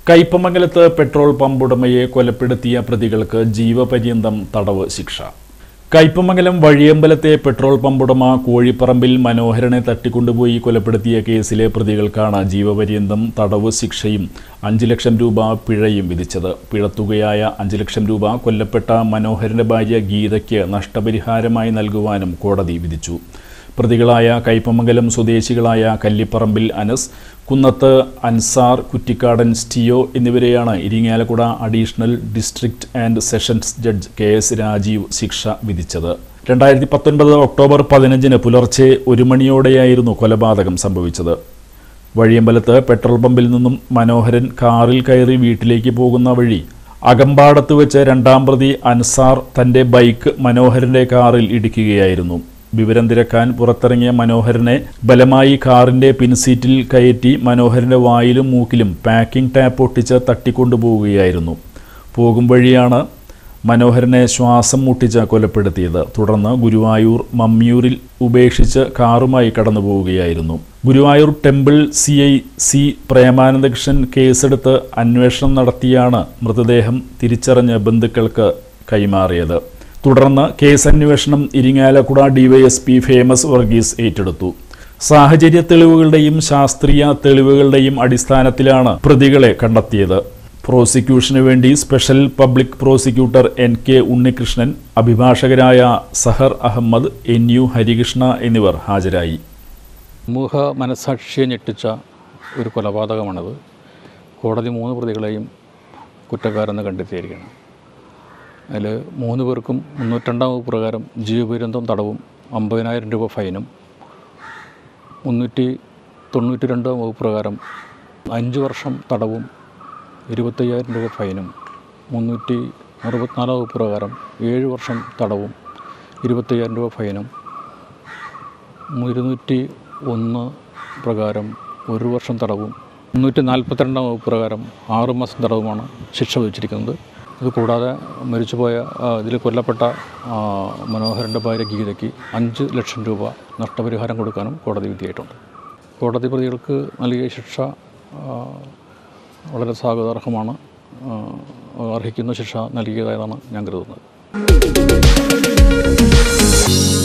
കയ്പമംഗലത്ത് petrol pump ഉടമയെ കൊലപ്പെടുത്തിയ പ്രതികൾക്ക് ജീവപര്യന്തം തടവ് ശിക്ഷ കയ്പമംഗലം വഴിയമ്പലത്തെ പെട്രോൾ പമ്പ് ഉടമ കോഴിപ്പറമ്പിൽ മനോഹരനെ തട്ടിക്കൊണ്ടുപോയി കൊലപ്പെടുത്തിയ കേസിലെ പ്രതികൾക്കാണ് ജീവപര്യന്തം തടവ് ശിക്ഷയും അഞ്ച് ലക്ഷം രൂപ പിഴയും വിധിച്ചത് പിഴത്തുകയായ അഞ്ച് ലക്ഷം രൂപ കൊല്ലപ്പെട്ട മനോഹരന്റെ ഭാര്യ ഗീതയ്ക്ക് നഷ്ടപരിഹാരമായി നൽകുവാനും കോടതി വിധിച്ചു പ്രതികളായ കയ്പമംഗലം സ്വദേശികളായ കല്ലിപ്പറമ്പിൽ അനസ് കുന്നത്ത് അൻസാർ കുറ്റിക്കാടൻ സ്റ്റിയോ എന്നിവരെയാണ് Irinjalakuda additional district and sessions judge K S Rajeev ശിക്ഷ വിധിച്ചത് രണ്ടായിരത്തി പത്തൊൻപത് ഒക്ടോബർ പതിനഞ്ചിന് പുലർച്ചെ ഒരു മണിയോടെയായിരുന്നു കൊലപാതകം സംഭവിച്ചത് വഴിയമ്പലത്ത് പെട്രോൾ പമ്പിൽ നിന്നും മനോഹരൻ കാറിൽ കയറി വീട്ടിലേക്ക് പോകുന്ന വഴി അകമ്പാടത്ത് വെച്ച് രണ്ടാം പ്രതി അൻസാർ തന്റെ ബൈക്ക് മനോഹരന്റെ കാറിൽ ഇടിക്കുകയായിരുന്നു വിവരം തിരക്കാൻ പുറത്തിറങ്ങിയ മനോഹരനെ ബലമായി കാറിന്റെ പിൻസീറ്റിൽ കയറ്റി മനോഹരന്റെ വായിലും മൂക്കിലും പാക്കിംഗ് ടാപ്പ് ഒട്ടിച്ച് തട്ടിക്കൊണ്ടുപോവുകയായിരുന്നു പോകും വഴിയാണ് മനോഹരനെ ശ്വാസം മുട്ടിച്ച് കൊലപ്പെടുത്തിയത് തുടർന്ന് ഗുരുവായൂർ മമ്മിയൂരിൽ ഉപേക്ഷിച്ച് കാറുമായി കടന്നു പോവുകയായിരുന്നു Guruvayur temple C I C Premanandakrishnan കേസെടുത്ത് അന്വേഷണം നടത്തിയാണ് മൃതദേഹം തിരിച്ചറിഞ്ഞ് ബന്ധുക്കൾക്ക് കൈമാറിയത് തുടർന്ന് കേസന്വേഷണം ഇരിങ്ങാലക്കുട ഡിവൈഎസ്പി ഫേമസ് വർഗീസ് ഏറ്റെടുത്തു സാഹചര്യ തെളിവുകളുടെയും ശാസ്ത്രീയ തെളിവുകളുടെയും അടിസ്ഥാനത്തിലാണ് പ്രതികളെ കണ്ടെത്തിയത് പ്രോസിക്യൂഷന് വേണ്ടി special public prosecutor N K Unnikrishnan അഭിഭാഷകരായ സഹർ അഹമ്മദ് എൻ യു ഹരികൃഷ്ണ എന്നിവർ ഹാജരായി സമൂഹ മനസാക്ഷിയെ ഞെട്ടിച്ച ഒരു കൊലപാതകമാണിത് കോടതി മൂന്ന് പ്രതികളെയും കുറ്റക്കാരെന്ന് കണ്ടെത്തിയിരിക്കുകയാണ് അതിൽ മൂന്ന് പേർക്കും മുന്നൂറ്റണ്ടാം വകുപ്പ് പ്രകാരം ജീവപര്യന്തം തടവും അമ്പതിനായിരം രൂപ ഫൈനും മുന്നൂറ്റി തൊണ്ണൂറ്റി രണ്ട് വകുപ്പ് പ്രകാരം അഞ്ച് വർഷം തടവും ഇരുപത്തയ്യായിരം രൂപ ഫൈനും മുന്നൂറ്റി അറുപത്തിനാല് വകുപ്പ് പ്രകാരം ഏഴ് വർഷം തടവും ഇരുപത്തയ്യായിരം രൂപ ഫൈനും ഇരുന്നൂറ്റി ഒന്ന് പ്രകാരം ഒരു വർഷം തടവും മുന്നൂറ്റി നാൽപ്പത്തിരണ്ടാം വകുപ്പ് പ്രകാരം ആറ് മാസം തടവുമാണ് ശിക്ഷ വിധിച്ചിരിക്കുന്നത് ഇത് കൂടാതെ മരിച്ചുപോയ ആ, ഇതിൽ കൊല്ലപ്പെട്ട ആ, മനോഹരൻ്റെ ഭാര്യ ഗീതയ്ക്ക് അഞ്ച് ലക്ഷം രൂപ നഷ്ടപരിഹാരം കൊടുക്കാനും കോടതി വിധിയായിട്ടുണ്ട് കോടതി പ്രതികൾക്ക് നൽകിയ ശിക്ഷ ആ, വളരെ സ്വാഗതാർഹമാണ് ആ, അർഹിക്കുന്ന ശിക്ഷ നൽകിയതായതാണ് ഞാൻ കരുതുന്നത്